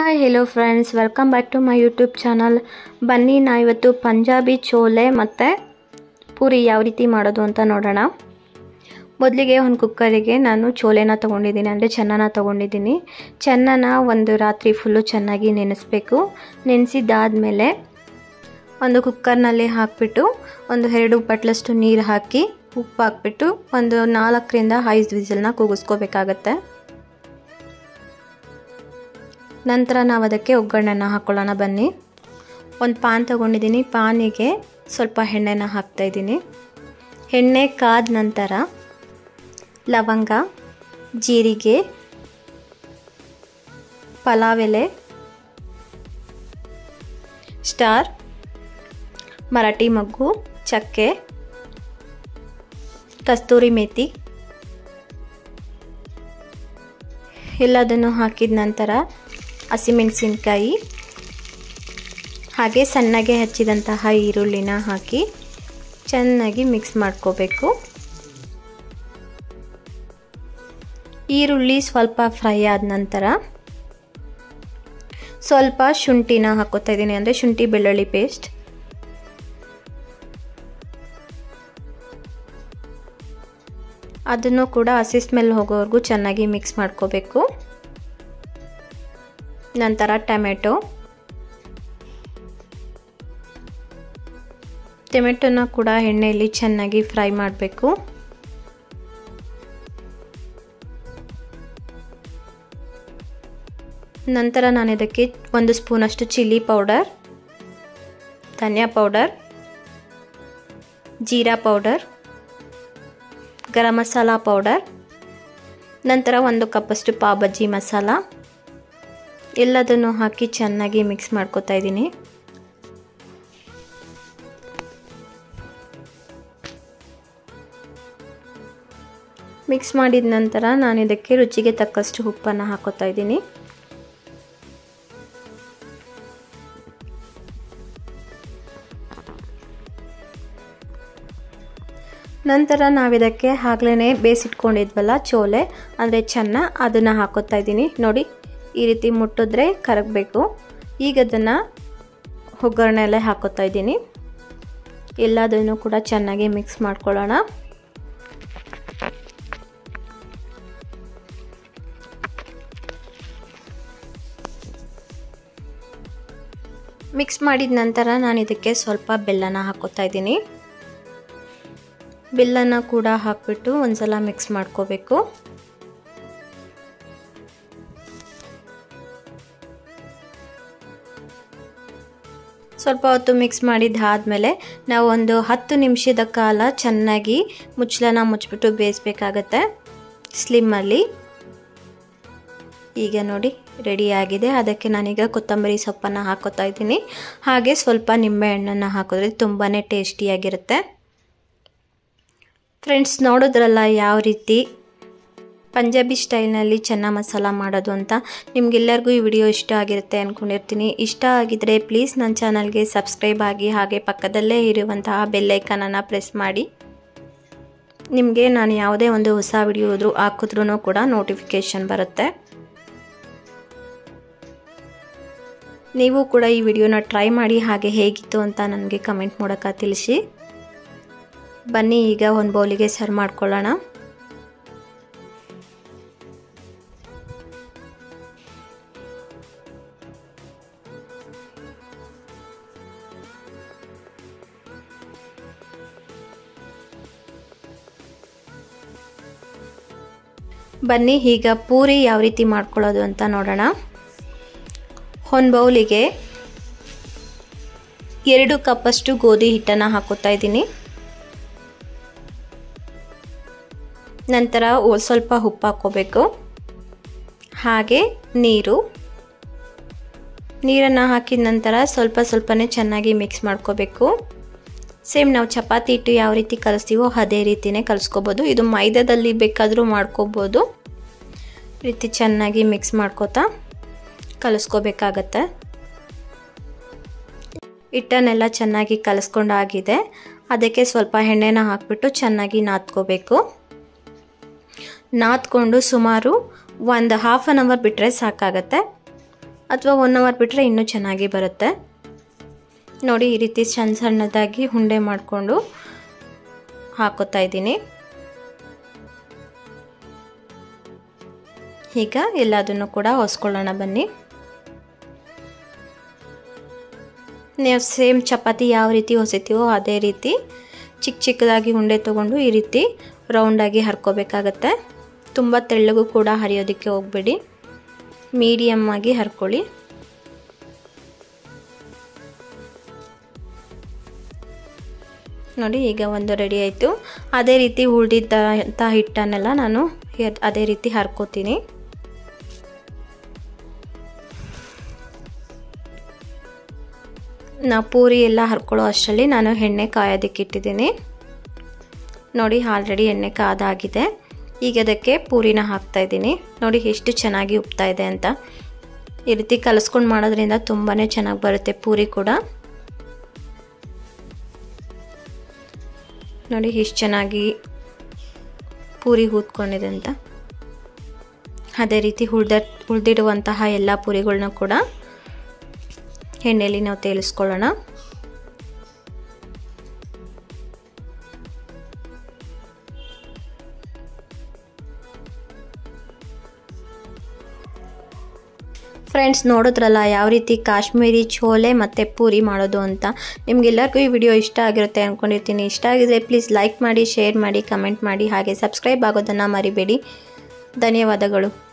hi hello friends welcome back to my YouTube channel ಬನ್ನಿ ನಾ ಇವತ್ತು ಪಂಜಾಬಿ ಚೋಲೆ ಮತ್ತು ಪೂರಿ ಯಾವ ರೀತಿ ಮಾಡೋದು ಅಂತ ನೋಡೋಣ ಮೊದಲಿಗೆ ಒಂದು ಕುಕ್ಕರಿಗೆ ನಾನು ಚೋಲೆನ ತೊಗೊಂಡಿದ್ದೀನಿ ಅಂದರೆ ಚೆನ್ನನ ತೊಗೊಂಡಿದ್ದೀನಿ ಚೆನ್ನನ ಒಂದು ರಾತ್ರಿ ಫುಲ್ಲು ಚೆನ್ನಾಗಿ ನೆನೆಸ್ಬೇಕು ನೆನೆಸಿದ್ದಾದಮೇಲೆ ಒಂದು ಕುಕ್ಕರ್ನಲ್ಲಿ ಹಾಕಿಬಿಟ್ಟು ಒಂದು ಎರಡು ಬಟ್ಲಷ್ಟು ನೀರು ಹಾಕಿ ಉಪ್ಪು ಹಾಕ್ಬಿಟ್ಟು ಒಂದು ನಾಲ್ಕರಿಂದ ಐದು ವಿಸಿಲ್ನ ಕೂಗಿಸ್ಕೋಬೇಕಾಗತ್ತೆ ನಂತರ ನಾವು ಅದಕ್ಕೆ ಒಗ್ಗರಣೆನ ಹಾಕ್ಕೊಳ್ಳೋಣ ಬನ್ನಿ ಒಂದು ಪಾನ್ ತೊಗೊಂಡಿದ್ದೀನಿ ಪಾನಿಗೆ ಸ್ವಲ್ಪ ಎಣ್ಣೆನ ಹಾಕ್ತಾಯಿದ್ದೀನಿ ಎಣ್ಣೆ ಕಾದ ನಂತರ ಲವಂಗ ಜೀರಿಗೆ ಪಲಾವ್ ಎಲೆ ಸ್ಟಾರ್ ಮರಾಠಿ ಮಗ್ಗು ಚಕ್ಕೆ ಕಸ್ತೂರಿ ಮೇಥಿ ಎಲ್ಲದನ್ನು ಹಾಕಿದ ನಂತರ ಹಸಿಮೆಣಸಿನ್ಕಾಯಿ ಹಾಗೆ ಸಣ್ಣಗೆ ಹಚ್ಚಿದಂತಹ ಈರುಳ್ಳಿನ ಹಾಕಿ ಚೆನ್ನಾಗಿ ಮಿಕ್ಸ್ ಮಾಡ್ಕೋಬೇಕು ಈರುಳ್ಳಿ ಸ್ವಲ್ಪ ಫ್ರೈ ಆದ ನಂತರ ಸ್ವಲ್ಪ ಶುಂಠಿನ ಹಾಕೋತಾ ಇದ್ದೀನಿ ಅಂದರೆ ಶುಂಠಿ ಬೆಳ್ಳುಳ್ಳಿ ಪೇಸ್ಟ್ ಅದನ್ನು ಕೂಡ ಹಸಿ ಸ್ಮೆಲ್ ಹೋಗೋವರೆಗೂ ಚೆನ್ನಾಗಿ ಮಿಕ್ಸ್ ಮಾಡ್ಕೋಬೇಕು ನಂತರ ಟೊಮೆಟೊ ಟೊಮೆಟೊನ ಕೂಡ ಎಣ್ಣೆಯಲ್ಲಿ ಚೆನ್ನಾಗಿ ಫ್ರೈ ಮಾಡಬೇಕು ನಂತರ ನಾನು ಇದಕ್ಕೆ ಒಂದು ಸ್ಪೂನಷ್ಟು ಚಿಲ್ಲಿ ಪೌಡರ್ ಧನಿಯಾ ಪೌಡರ್ ಜೀರಾ ಪೌಡರ್ ಗರಂ ಮಸಾಲ ಪೌಡರ್ ನಂತರ ಒಂದು ಕಪ್ಪಷ್ಟು ಪಾವ್ ಮಸಾಲ ಎಲ್ಲದನ್ನು ಹಾಕಿ ಚೆನ್ನಾಗಿ ಮಿಕ್ಸ್ ಮಾಡ್ಕೋತಾ ಇದ್ದೀನಿ ಮಿಕ್ಸ್ ಮಾಡಿದ ನಂತರ ನಾನು ಇದಕ್ಕೆ ರುಚಿಗೆ ತಕ್ಕಷ್ಟು ಉಪ್ಪನ್ನು ಹಾಕೋತಾ ಇದ್ದೀನಿ ನಂತರ ನಾವಿದಕ್ಕೆ ಆಗ್ಲೇ ಬೇಯಿಸಿಟ್ಕೊಂಡಿದ್ವಲ್ಲ ಚೋಲೆ ಅಂದರೆ ಚೆನ್ನ ಅದನ್ನು ಹಾಕೋತಾ ಇದ್ದೀನಿ ನೋಡಿ ಈ ರೀತಿ ಮುಟ್ಟಿದ್ರೆ ಕರಗಬೇಕು ಈಗ ಅದನ್ನು ಒಗ್ಗರಣೆಯಲ್ಲೇ ಹಾಕೋತಾ ಇದ್ದೀನಿ ಎಲ್ಲದನ್ನು ಕೂಡ ಚೆನ್ನಾಗಿ ಮಿಕ್ಸ್ ಮಾಡ್ಕೊಳ್ಳೋಣ ಮಿಕ್ಸ್ ಮಾಡಿದ ನಂತರ ನಾನು ಇದಕ್ಕೆ ಸ್ವಲ್ಪ ಬೆಲ್ಲನ ಹಾಕೋತಾ ಇದ್ದೀನಿ ಬೆಲ್ಲನ ಕೂಡ ಹಾಕ್ಬಿಟ್ಟು ಒಂದ್ಸಲ ಮಿಕ್ಸ್ ಮಾಡ್ಕೋಬೇಕು ಸ್ವಲ್ಪ ಹೊತ್ತು ಮಿಕ್ಸ್ ಮಾಡಿದ್ದಾದಮೇಲೆ ನಾವು ಒಂದು ಹತ್ತು ನಿಮಿಷದ ಕಾಲ ಚೆನ್ನಾಗಿ ಮುಚ್ಚಳನ ಮುಚ್ಚಿಬಿಟ್ಟು ಬೇಯಿಸ್ಬೇಕಾಗತ್ತೆ ಸ್ಲಿಮ್ಮಲ್ಲಿ ಈಗ ನೋಡಿ ರೆಡಿಯಾಗಿದೆ ಅದಕ್ಕೆ ನಾನೀಗ ಕೊತ್ತಂಬರಿ ಸೊಪ್ಪನ್ನು ಹಾಕೋತಾ ಇದ್ದೀನಿ ಹಾಗೆ ಸ್ವಲ್ಪ ನಿಂಬೆಹಣ್ಣನ್ನು ಹಾಕಿದ್ರೆ ತುಂಬಾ ಟೇಸ್ಟಿಯಾಗಿರುತ್ತೆ ಫ್ರೆಂಡ್ಸ್ ನೋಡಿದ್ರಲ್ಲ ಯಾವ ರೀತಿ ಪಂಜಾಬಿ ಸ್ಟೈಲ್ನಲ್ಲಿ ಚೆನ್ನ ಮಸಾಲ ಮಾಡೋದು ಅಂತ ನಿಮಗೆಲ್ಲರಿಗೂ ಈ ವಿಡಿಯೋ ಇಷ್ಟ ಆಗಿರುತ್ತೆ ಅಂದ್ಕೊಂಡಿರ್ತೀನಿ ಇಷ್ಟ ಆಗಿದರೆ ಪ್ಲೀಸ್ ನನ್ನ ಚಾನಲ್ಗೆ ಸಬ್ಸ್ಕ್ರೈಬ್ ಆಗಿ ಹಾಗೆ ಪಕ್ಕದಲ್ಲೇ ಇರುವಂತಹ ಬೆಲ್ಲೈಕನನ್ನು ಪ್ರೆಸ್ ಮಾಡಿ ನಿಮಗೆ ನಾನು ಯಾವುದೇ ಒಂದು ಹೊಸ ವಿಡಿಯೋ ಇದ್ರೂ ಹಾಕಿದ್ರೂ ಕೂಡ ನೋಟಿಫಿಕೇಷನ್ ಬರುತ್ತೆ ನೀವು ಕೂಡ ಈ ವಿಡಿಯೋನ ಟ್ರೈ ಮಾಡಿ ಹಾಗೆ ಹೇಗಿತ್ತು ಅಂತ ನನಗೆ ಕಮೆಂಟ್ ಮೂಲಕ ತಿಳಿಸಿ ಬನ್ನಿ ಈಗ ಒಂದು ಬೌಲಿಗೆ ಸರ್ವ್ ಮಾಡ್ಕೊಳ್ಳೋಣ ಬನ್ನಿ ಈಗ ಪೂರಿ ಯಾವ ರೀತಿ ಮಾಡ್ಕೊಳ್ಳೋದು ಅಂತ ನೋಡೋಣ ಒಂದು ಬೌಲಿಗೆ ಎರಡು ಕಪ್ಪಷ್ಟು ಗೋಧಿ ಹಿಟ್ಟನ್ನು ಹಾಕೋತಾ ಇದ್ದೀನಿ ನಂತರ ಸ್ವಲ್ಪ ಉಪ್ಪು ಹಾಕ್ಕೋಬೇಕು ಹಾಗೆ ನೀರು ನೀರನ್ನು ಹಾಕಿದ ನಂತರ ಸ್ವಲ್ಪ ಸ್ವಲ್ಪನೇ ಚೆನ್ನಾಗಿ ಮಿಕ್ಸ್ ಮಾಡ್ಕೋಬೇಕು ಸೇಮ್ ನಾವು ಚಪಾತಿ ಹಿಟ್ಟು ಯಾವ ರೀತಿ ಕಲಿಸ್ತೀವೋ ಅದೇ ರೀತಿಯೇ ಕಲಿಸ್ಕೋಬೋದು ಇದು ಮೈದಾದಲ್ಲಿ ಬೇಕಾದರೂ ಮಾಡ್ಕೋಬೋದು ರೀತಿ ಚೆನ್ನಾಗಿ ಮಿಕ್ಸ್ ಮಾಡ್ಕೋತಾ ಕಲಿಸ್ಕೋಬೇಕಾಗತ್ತೆ ಹಿಟ್ಟನ್ನೆಲ್ಲ ಚೆನ್ನಾಗಿ ಕಲಿಸ್ಕೊಂಡಾಗಿದೆ ಅದಕ್ಕೆ ಸ್ವಲ್ಪ ಎಣ್ಣೆನ ಹಾಕ್ಬಿಟ್ಟು ಚೆನ್ನಾಗಿ ನಾದ್ಕೋಬೇಕು ನಾದ್ಕೊಂಡು ಸುಮಾರು ಒಂದು ಹಾಫ್ ಆನ್ ಅವರ್ ಬಿಟ್ಟರೆ ಸಾಕಾಗತ್ತೆ ಅಥವಾ ಒನ್ ಅವರ್ ಬಿಟ್ಟರೆ ಇನ್ನೂ ಚೆನ್ನಾಗಿ ಬರುತ್ತೆ ನೋಡಿ ಈ ರೀತಿ ಸಣ್ಣ ಸಣ್ಣದಾಗಿ ಉಂಡೆ ಮಾಡಿಕೊಂಡು ಹಾಕೋತಾ ಇದ್ದೀನಿ ಈಗ ಎಲ್ಲದನ್ನು ಕೂಡ ಹೊಸ್ಕೊಳ್ಳೋಣ ಬನ್ನಿ ನೀವು ಸೇಮ್ ಚಪಾತಿ ಯಾವ ರೀತಿ ಹೊಸಿತೀವೋ ಅದೇ ರೀತಿ ಚಿಕ್ಕ ಚಿಕ್ಕದಾಗಿ ಉಂಡೆ ತೊಗೊಂಡು ಈ ರೀತಿ ರೌಂಡಾಗಿ ಹರ್ಕೋಬೇಕಾಗತ್ತೆ ತುಂಬ ತೆಳ್ಳಗೂ ಕೂಡ ಹರಿಯೋದಕ್ಕೆ ಹೋಗಬೇಡಿ ಮೀಡಿಯಮ್ ಆಗಿ ಹರ್ಕೊಳ್ಳಿ ನೋಡಿ ಈಗ ಒಂದು ರೆಡಿ ಆಯಿತು ಅದೇ ರೀತಿ ಉಳಿದಿದ್ದಂಥ ಹಿಟ್ಟನ್ನೆಲ್ಲ ನಾನು ಅದೇ ರೀತಿ ಹರ್ಕೋತೀನಿ ನಾವು ಪೂರಿ ಎಲ್ಲ ಹರ್ಕೊಳ್ಳೋ ಅಷ್ಟರಲ್ಲಿ ನಾನು ಎಣ್ಣೆ ಕಾಯೋದಕ್ಕೆ ಇಟ್ಟಿದ್ದೀನಿ ನೋಡಿ ಆಲ್ರೆಡಿ ಎಣ್ಣೆ ಕಾದಾಗಿದೆ ಈಗ ಅದಕ್ಕೆ ಪೂರಿನ ಹಾಕ್ತಾ ಇದ್ದೀನಿ ನೋಡಿ ಎಷ್ಟು ಚೆನ್ನಾಗಿ ಉಪ್ತಾ ಇದೆ ಅಂತ ಈ ರೀತಿ ಕಲಿಸ್ಕೊಂಡು ಮಾಡೋದ್ರಿಂದ ತುಂಬಾ ಚೆನ್ನಾಗಿ ಬರುತ್ತೆ ಪೂರಿ ಕೂಡ ನೋಡಿ ಎಷ್ಟು ಚೆನ್ನಾಗಿ ಪೂರಿ ಹೂತ್ಕೊಂಡಿದೆ ಅಂತ ಅದೇ ರೀತಿ ಉಳ್ದ ಉಳಿದಿಡುವಂತಹ ಎಲ್ಲ ಪೂರಿಗಳನ್ನ ಕೂಡ ಎಣ್ಣೆಯಲ್ಲಿ ನಾವು ತೇಲಿಸ್ಕೊಳ್ಳೋಣ ಫ್ರೆಂಡ್ಸ್ ನೋಡಿದ್ರಲ್ಲ ಯಾವ ರೀತಿ ಕಾಶ್ಮೀರಿ ಛೋಲೆ ಮತ್ತು ಪೂರಿ ಮಾಡೋದು ಅಂತ ನಿಮಗೆಲ್ಲರಿಗೂ ಈ ವಿಡಿಯೋ ಇಷ್ಟ ಆಗಿರುತ್ತೆ ಅಂದ್ಕೊಂಡಿರ್ತೀನಿ ಇಷ್ಟ ಆಗಿದ್ರೆ ಪ್ಲೀಸ್ ಲೈಕ್ ಮಾಡಿ ಶೇರ್ ಮಾಡಿ ಕಮೆಂಟ್ ಮಾಡಿ ಹಾಗೆ ಸಬ್ಸ್ಕ್ರೈಬ್ ಆಗೋದನ್ನು ಮರಿಬೇಡಿ ಧನ್ಯವಾದಗಳು